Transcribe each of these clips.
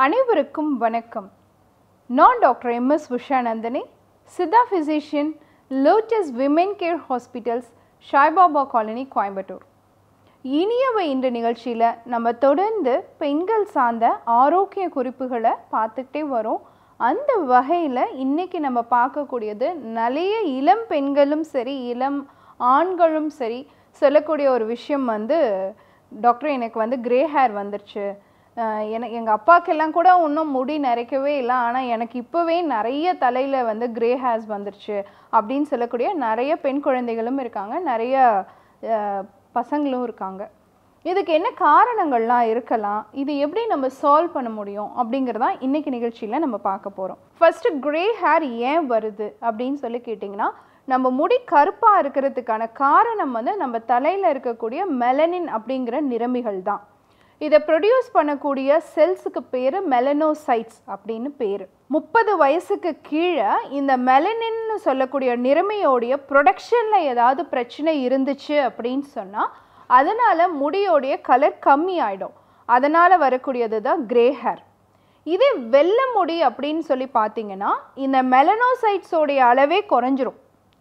அனைவருக்கும் வணக்கம் நான் doctor M S Ushanandini Siddha physician Lotus women care ஹாஸ்பிட்டல்ஸ் ஷாய்பாபா காலனி கோயம்புத்தூர் இனியவை இந்த நிகழ்ச்சியில் நம்ம தொடர்ந்து பெண்கள் சார்ந்த ஆரோக்கிய குறிப்புகளை பார்த்துக்கிட்டே வரோம் அந்த வகையில் இன்னைக்கு நம்ம பார்க்கக்கூடியது நிறைய இளம் பெண்களும் சரி இளம் ஆண்களும் சரி சொல்லக்கூடிய ஒரு விஷயம் வந்து டாக்டர் எனக்கு வந்து கிரே ஹேர் வந்துருச்சு அஹ் எனக்கு எங்கள் அப்பாக்கெல்லாம் கூட இன்னும் முடி நிறைக்கவே இல்லை ஆனால் எனக்கு இப்போவே நிறைய தலையில் வந்து கிரே ஹேர்ஸ் வந்துருச்சு அப்படின்னு சொல்லக்கூடிய நிறைய பெண் குழந்தைகளும் இருக்காங்க நிறைய அஹ், பசங்களும் இருக்காங்க இதுக்கு என்ன காரணங்கள்லாம் இருக்கலாம் இது எப்படி நம்ம சால்வ் பண்ண முடியும் அப்படிங்கிறதா இன்னைக்கு நிகழ்ச்சியில் நம்ம பார்க்க போகிறோம் ஃபர்ஸ்ட் கிரே ஹேர் ஏன் வருது அப்படின்னு சொல்லி கேட்டிங்கன்னா நம்ம முடி கருப்பாக இருக்கிறதுக்கான காரணம் வந்து நம்ம தலையில் இருக்கக்கூடிய மெலனின் அப்படிங்கிற நிறமிகள் தான் இதை ப்ரொடியூஸ் பண்ணக்கூடிய செல்ஸுக்கு பேர் மெலனோசைட்ஸ் அப்படின்னு பேர் முப்பது வயசுக்கு கீழே இந்த மெலனின்னு சொல்லக்கூடிய நிறமையோடைய ப்ரொடக்ஷனில் ஏதாவது பிரச்சனை இருந்துச்சு அப்படின்னு சொன்னால் அதனால் முடியோடைய கலர் கம்மி ஆகிடும் அதனால் வரக்கூடியது தான் கிரே ஹேர் இதே வெள்ளை முடி அப்படின்னு சொல்லி பார்த்தீங்கன்னா இந்த மெலனோசைட்ஸோடைய அளவே குறைஞ்சிரும்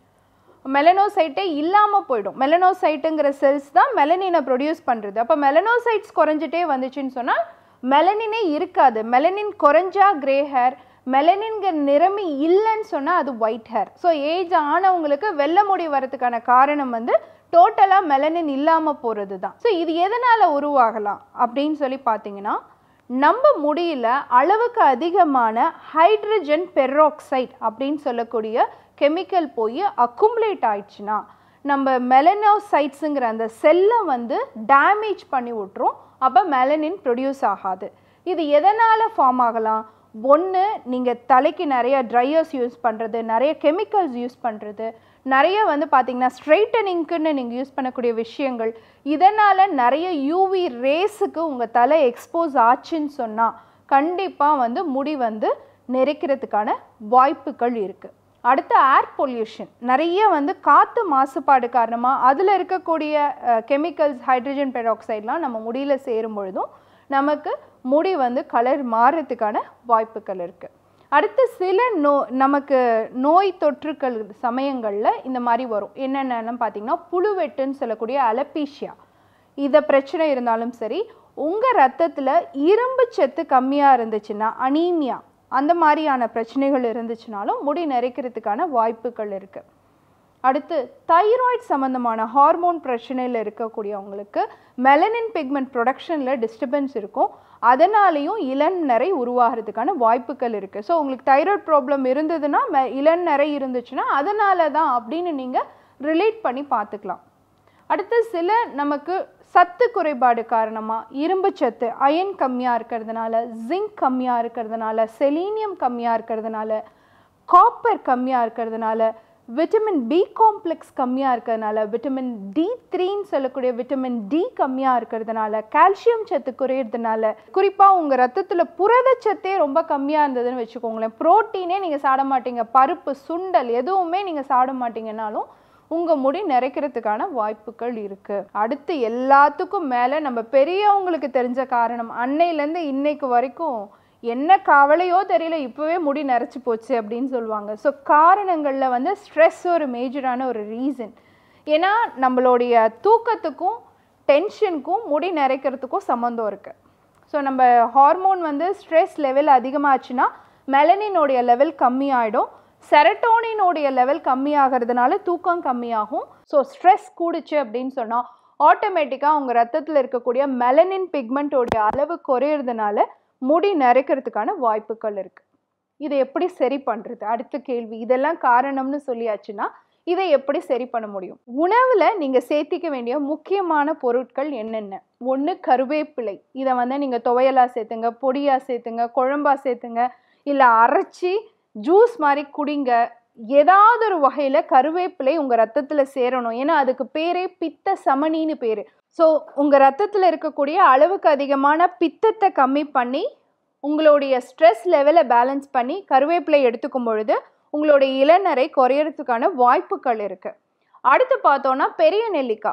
மெலனோசைட்டே இல்லாமல் போயிடும் மெலனோசைட்டுங்கிற செல்ஸ் தான் மெலனினை ப்ரொடியூஸ் பண்ணுறது அப்போ மெலனோசைட்ஸ் குறைஞ்சிட்டே வந்துச்சுன்னு சொன்னால் மெலனினே இருக்காது மெலனின் குறைஞ்சா கிரே ஹேர் மெலனின்கிற நிறமி இல்லைன்னு சொன்னால் அது ஒயிட் ஹேர் ஸோ ஏஜ் ஆனவங்களுக்கு வெள்ளை முடி வரதுக்கான காரணம் வந்து டோட்டலாக மெலனின் இல்லாமல் போகிறது தான் ஸோ இது எதனால் உருவாகலாம் அப்படின்னு சொல்லி பார்த்தீங்கன்னா நம்ம முடியல அளவுக்கு அதிகமான ஹைட்ரஜன் பெரோக்சைட் அப்படின்னு சொல்லக்கூடிய கெமிக்கல் போய் அக்குமுலேட் ஆயிடுச்சுன்னா நம்ம மெலனோசைட்ஸுங்கிற அந்த செல்லை வந்து டேமேஜ் பண்ணி விட்டுரும் அப்போ மெலனின் ப்ரொடியூஸ் ஆகாது இது எதனால் ஃபார்ம் ஆகலாம் ஒன்று நீங்கள் தலைக்கு நிறைய ட்ரையர்ஸ் யூஸ் பண்ணுறது நிறைய கெமிக்கல்ஸ் யூஸ் பண்ணுறது நிறைய வந்து பார்த்தீங்கன்னா ஸ்ட்ரைட்டனிங்க்குன்னு நீங்கள் யூஸ் பண்ணக்கூடிய விஷயங்கள் இதனால் நிறைய யூவி ரேஸுக்கு உங்கள் தலை எக்ஸ்போஸ் ஆச்சுன்னு சொன்னால் கண்டிப்பாக வந்து முடி வந்து நெரிக்கிறதுக்கான வாய்ப்புகள் இருக்குது அடுத்து ஏர் பொல்யூஷன் நிறைய வந்து காற்று மாசுபாடு காரணமாக அதில் இருக்கக்கூடிய கெமிக்கல்ஸ் ஹைட்ரஜன் பெராக்சைட்லாம் நம்ம முடியில் சேரும் பொழுதும் நமக்கு முடி வந்து கலர் மாறுறதுக்கான வாய்ப்புகள் இருக்குது அடுத்து சில நோ நமக்கு நோய் தொற்றுக்கள் சமயங்களில் இந்த மாதிரி வரும் என்னென்னு பார்த்தீங்கன்னா புழுவெட்டுன்னு சொல்லக்கூடிய அலப்பீஷியா இதை பிரச்சனை இருந்தாலும் சரி உங்கள் ரத்தத்தில் இரும்பு சத்து கம்மியாக இருந்துச்சுன்னா அனீமியா அந்த மாதிரியான பிரச்சனைகள் இருந்துச்சுனாலும் முடி நிறைக்கிறதுக்கான வாய்ப்புகள் இருக்குது அடுத்து தைராய்டு சம்மந்தமான ஹார்மோன் பிரச்சனையில் இருக்கக்கூடியவங்களுக்கு மெலனின் பிக்மெண்ட் ப்ரொடக்ஷனில் டிஸ்டர்பன்ஸ் இருக்கும் அதனாலேயும் இளன் நிறை உருவாகிறதுக்கான வாய்ப்புகள் இருக்குது ஸோ உங்களுக்கு தைராய்டு ப்ராப்ளம் இருந்ததுன்னா மெ இளன் நிறை இருந்துச்சுன்னா அதனால தான் அப்படின்னு நீங்கள் ரிலேட் பண்ணி பார்த்துக்கலாம் அடுத்து சில நமக்கு சத்து குறைபாடு காரணமாக இரும்பு சத்து அயன் கம்மியாக இருக்கிறதுனால ஜிங்க் கம்மியாக இருக்கிறதுனால செலீனியம் கம்மியாக இருக்கிறதுனால காப்பர் கம்மியாக இருக்கிறதுனால விட்டமின் பி காம்ப்ளெக்ஸ் கம்மியாக இருக்கிறதுனால விட்டமின் டி த்ரீன்னு சொல்லக்கூடிய விட்டமின் டி கம்மியாக இருக்கிறதுனால கால்சியம் சத்து குறையிறதுனால குறிப்பாக உங்கள் ரத்தத்தில் புரதச்சத்தே ரொம்ப கம்மியாக இருந்ததுன்னு வச்சுக்கோங்களேன் புரோட்டீனே நீங்கள் சாப்பிட மாட்டீங்க பருப்பு சுண்டல் எதுவுமே நீங்கள் சாப்பிட மாட்டீங்கன்னாலும் உங்கள் முடி நிறைக்கிறதுக்கான வாய்ப்புகள் இருக்குது அடுத்து எல்லாத்துக்கும் மேலே நம்ம பெரியவங்களுக்கு தெரிஞ்ச காரணம் அன்னையிலேருந்து இன்னைக்கு வரைக்கும் என்ன கவலையோ தெரியல இப்போவே முடி நரைச்சி போச்சு அப்படின்னு சொல்லுவாங்க ஸோ காரணங்களில் வந்து ஸ்ட்ரெஸ் ஒரு மேஜரான ஒரு ரீசன் ஏன்னா நம்மளுடைய தூக்கத்துக்கும் டென்ஷனுக்கும் முடி நிறைக்கிறதுக்கும் சம்மந்தம் இருக்குது ஸோ நம்ம ஹார்மோன் வந்து ஸ்ட்ரெஸ் லெவல் அதிகமாச்சுன்னா மெலனினோடைய லெவல் கம்மியாயிடும் செரட்டோனினோடைய லெவல் கம்மியாகிறதுனால தூக்கம் கம்மியாகும் ஸோ ஸ்ட்ரெஸ் கூடுச்சு அப்படின்னு சொன்னால் ஆட்டோமேட்டிக்காக உங்கள் ரத்தத்தில் இருக்கக்கூடிய மெலனின் பிக்மெண்ட்டோடைய அளவு குறையிறதுனால முடி நரைக்கிறதுக்கான வாய்ப்புகள் இருக்குது இதை எப்படி சரி பண்ணுறது அடுத்த கேள்வி இதெல்லாம் காரணம்னு சொல்லியாச்சுன்னா இதை எப்படி சரி பண்ண முடியும் உணவில் நீங்கள் சேர்த்திக்க வேண்டிய முக்கியமான பொருட்கள் என்னென்ன ஒன்று கருவேப்பிலை இதை வந்து நீங்கள் துவையலாக சேர்த்துங்க பொடியாக சேர்த்துங்க குழம்பா சேர்த்துங்க இல்லை அரைச்சி ஜூஸ் மாதிரி குடிங்க ஏதாவது ஒரு வகையில் கருவேப்பிலை உங்கள் ரத்தத்தில் சேரணும் ஏன்னா அதுக்கு பேரே பித்த சமனின்னு பேர் ஸோ உங்கள் ரத்தத்தில் இருக்கக்கூடிய அளவுக்கு அதிகமான பித்தத்தை கம்மி பண்ணி உங்களுடைய ஸ்ட்ரெஸ் லெவலை பேலன்ஸ் பண்ணி கருவேப்பிலை எடுத்துக்கும் பொழுது உங்களுடைய இளநரை குறையறதுக்கான வாய்ப்புகள் இருக்குது அடுத்து பார்த்தோன்னா பெரிய நெல்லிக்காய்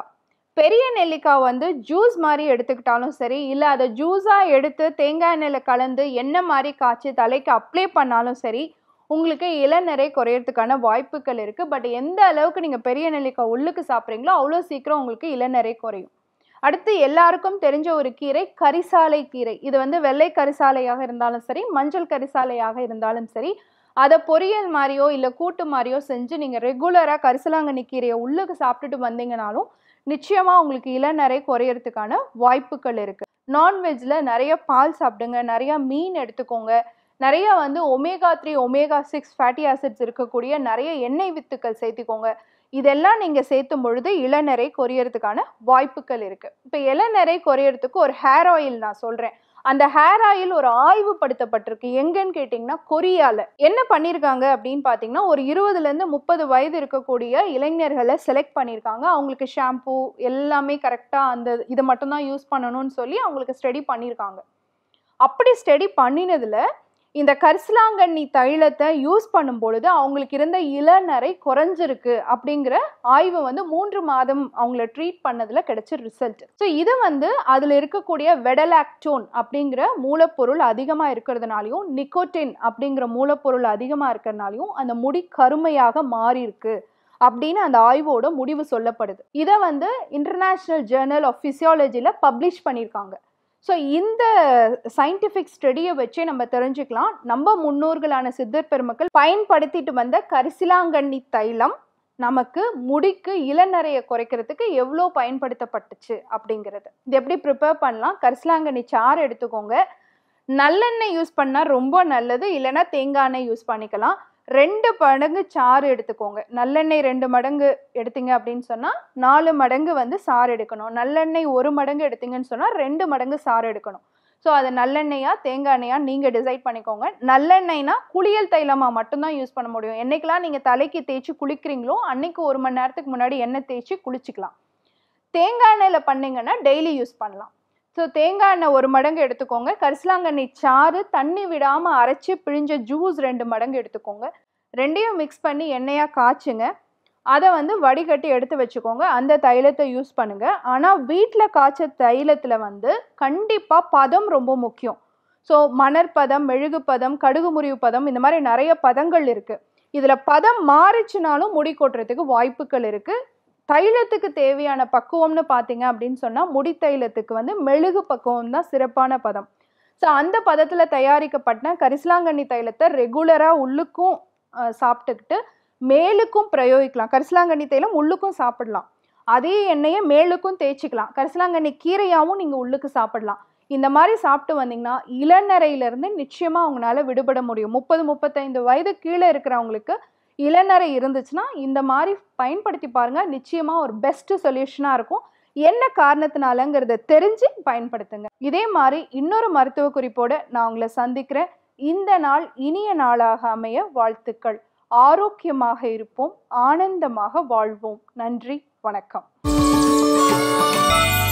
பெரிய நெல்லிக்காய் வந்து ஜூஸ் மாதிரி எடுத்துக்கிட்டாலும் சரி இல்லை அதை ஜூஸாக எடுத்து தேங்காய் எண்ணெயில் கலந்து எண்ணெய் மாதிரி காய்ச்சி தலைக்கு அப்ளை பண்ணாலும் சரி உங்களுக்கு இளநரை குறையறதுக்கான வாய்ப்புகள் இருக்குது பட் எந்த அளவுக்கு நீங்கள் பெரிய நெல்லிக்காய் உள்ளுக்கு சாப்பிட்றீங்களோ அவ்வளோ சீக்கிரம் உங்களுக்கு இளநரை குறையும் அடுத்து எல்லாருக்கும் தெரிஞ்ச ஒரு கீரை கரிசாலை கீரை இது வந்து வெள்ளை கரிசாலையாக இருந்தாலும் சரி மஞ்சள் கரிசாலையாக இருந்தாலும் சரி அதை பொரியல் மாதிரியோ இல்லை கூட்டு மாதிரியோ செஞ்சு நீங்கள் ரெகுலராக கரிசலாங்கண்ணி கீரையை உள்ளுக்கு சாப்பிட்டுட்டு வந்தீங்கனாலும் நிச்சயமாக உங்களுக்கு இளநரை குறையறதுக்கான வாய்ப்புகள் இருக்குது நான்வெஜ்ஜில் நிறைய பால் சாப்பிடுங்க நிறைய மீன் எடுத்துக்கோங்க நிறைய வந்து omega three omega six fatty acids இருக்கக்கூடிய நிறைய எண்ணெய் வித்துக்கள் சேர்த்துக்கோங்க இதெல்லாம் நீங்கள் சேர்த்தும் பொழுது இளநரை குறையறதுக்கான வாய்ப்புகள் இருக்குது இப்போ இளநரை குறையறதுக்கு ஒரு ஹேர் ஆயில் நான் சொல்கிறேன் அந்த ஹேர் ஆயில் ஒரு ஆய்வு படுத்தப்பட்டிருக்கு எங்கன்னு கேட்டிங்கன்னா கொரியால என்ன பண்ணியிருக்காங்க அப்படின்னு பார்த்தீங்கன்னா ஒரு இருபதுலேருந்து முப்பது வயது இருக்கக்கூடிய இளைஞர்களை செலக்ட் பண்ணியிருக்காங்க அவங்களுக்கு ஷாம்பூ எல்லாமே கரெக்டாக அந்த இதை மட்டும்தான் யூஸ் பண்ணணும்னு சொல்லி அவங்களுக்கு ஸ்டடி பண்ணியிருக்காங்க அப்படி ஸ்டடி பண்ணினதுல இந்த கரிசலாங்கண்ணி தைலத்தை யூஸ் பண்ணும் பொழுது அவங்களுக்கு இருந்த இளநரை குறைஞ்சிருக்கு அப்படிங்கிற ஆய்வு வந்து மூன்று மாதம் அவங்கள ட்ரீட் பண்ணதுல கிடைச்ச ரிசல்ட் ஸோ இது வந்து அதில் இருக்கக்கூடிய வெடலாக்டோன் அப்படிங்கிற மூலப்பொருள் அதிகமாக இருக்கிறதுனாலையும் நிக்கோட்டின் அப்படிங்கிற மூலப்பொருள் அதிகமாக இருக்கிறதுனாலையும் அந்த முடி கருமையாக மாறி இருக்கு அப்படின்னு அந்த ஆய்வோட முடிவு சொல்லப்படுது இதை வந்து இன்டர்நேஷ்னல் ஜேர்னல் ஆஃப் ஃபிசியாலஜியில் பப்ளிஷ் பண்ணியிருக்காங்க ஸோ இந்த சயின்டிஃபிக் ஸ்டடியை வச்சே நம்ம தெரிஞ்சுக்கலாம் நம்ம முன்னோர்களான சித்தர் பெருமக்கள் பயன்படுத்திட்டு வந்த கரிசிலாங்கண்ணி தைலம் நமக்கு முடிக்கு இளநரையை குறைக்கிறதுக்கு எவ்வளோ பயன்படுத்தப்பட்டுச்சு அப்படிங்கிறது இது எப்படி ப்ரிப்பேர் பண்ணலாம் கரிசலாங்கண்ணி சாறு எடுத்துக்கோங்க நல்லெண்ணெய் யூஸ் பண்ணால் ரொம்ப நல்லது இல்லைன்னா தேங்காய் எண்ணெய் யூஸ் பண்ணிக்கலாம் ரெண்டு மடங்கு சாறு எடுத்துக்கோங்க நல்லெண்ணெய் ரெண்டு மடங்கு எடுத்தீங்க அப்படின்னு சொன்னால் நாலு மடங்கு வந்து சாறு எடுக்கணும் நல்லெண்ணெய் ஒரு மடங்கு எடுத்தீங்கன்னு சொன்னால் ரெண்டு மடங்கு சாறு எடுக்கணும் ஸோ அது நல்லெண்ணெயா தேங்காய் எண்ணெயா நீங்கள் டிசைட் பண்ணிக்கோங்க நல்லெண்ணெய்னா குளியல் தைலமாக மட்டும்தான் யூஸ் பண்ண முடியும் என்னைக்கெல்லாம் நீங்கள் தலைக்கு தேய்ச்சி குளிக்கிறீங்களோ அன்னைக்கு ஒரு மணி நேரத்துக்கு முன்னாடி எண்ணெய் தேய்ச்சி குளிச்சிக்கலாம் தேங்காய் எண்ணெயில் பண்ணீங்கன்னா டெய்லி யூஸ் பண்ணலாம் ஸோ தேங்காய் எண்ணெய் ஒரு மடங்கு எடுத்துக்கோங்க கரிசலாங்கண்ணி சாறு தண்ணி விடாமல் அரைச்சி பிழிஞ்ச ஜூஸ் ரெண்டு மடங்கு எடுத்துக்கோங்க ரெண்டையும் மிக்ஸ் பண்ணி எண்ணெயாக காய்ச்சுங்க அதை வந்து வடிகட்டி எடுத்து வச்சுக்கோங்க அந்த தைலத்தை யூஸ் பண்ணுங்க ஆனால் வீட்டில் காய்ச்ச தைலத்தில் வந்து கண்டிப்பாக பதம் ரொம்ப முக்கியம் ஸோ மணற்பதம் மெழுகு பதம் கடுகு முறிவு பதம் இந்த மாதிரி நிறைய பதங்கள் இருக்குது இதில் பதம் மாறிச்சுனாலும் முடி கொட்டுறதுக்கு வாய்ப்புகள் இருக்குது தைலத்துக்கு தேவையான பக்குவம்னு பார்த்தீங்க அப்படின்னு சொன்னால் முடி தைலத்துக்கு வந்து மெழுகு பக்குவம் தான் சிறப்பான பதம் ஸோ அந்த பதத்தில் தயாரிக்கப்பட்ட கரிசலாங்கண்ணி தைலத்தை ரெகுலராக உள்ளுக்கும் அஹ், சாப்பிட்டுக்கிட்டு மேலுக்கும் பிரயோகிக்கலாம் கரிசலாங்கண்ணி தைலம் உள்ளுக்கும் சாப்பிடலாம் அதே எண்ணெயை மேலுக்கும் தேய்ச்சிக்கலாம் கரிசலாங்கண்ணி கீரையாகவும் நீங்கள் உள்ளுக்கு சாப்பிடலாம் இந்த மாதிரி சாப்பிட்டு வந்தீங்கன்னா இளநரையிலேருந்து நிச்சயமாக அவங்களால விடுபட முடியும் முப்பது முப்பத்தைந்து வயது கீழே இருக்கிறவங்களுக்கு இளநரை இருந்துச்சுன்னா இந்த மாதிரி பயன்படுத்தி பாருங்க நிச்சயமா ஒரு பெஸ்ட் சொல்யூஷனாக இருக்கும் என்ன காரணத்தினாலங்கிறத தெரிஞ்சு பயன்படுத்துங்க இதே மாதிரி இன்னொரு மருத்துவ குறிப்போட நான் உங்களை சந்திக்கிறேன் இந்த நாள் இனிய நாளாக அமைய வாழ்த்துக்கள் ஆரோக்கியமாக இருப்போம் ஆனந்தமாக வாழ்வோம் நன்றி வணக்கம்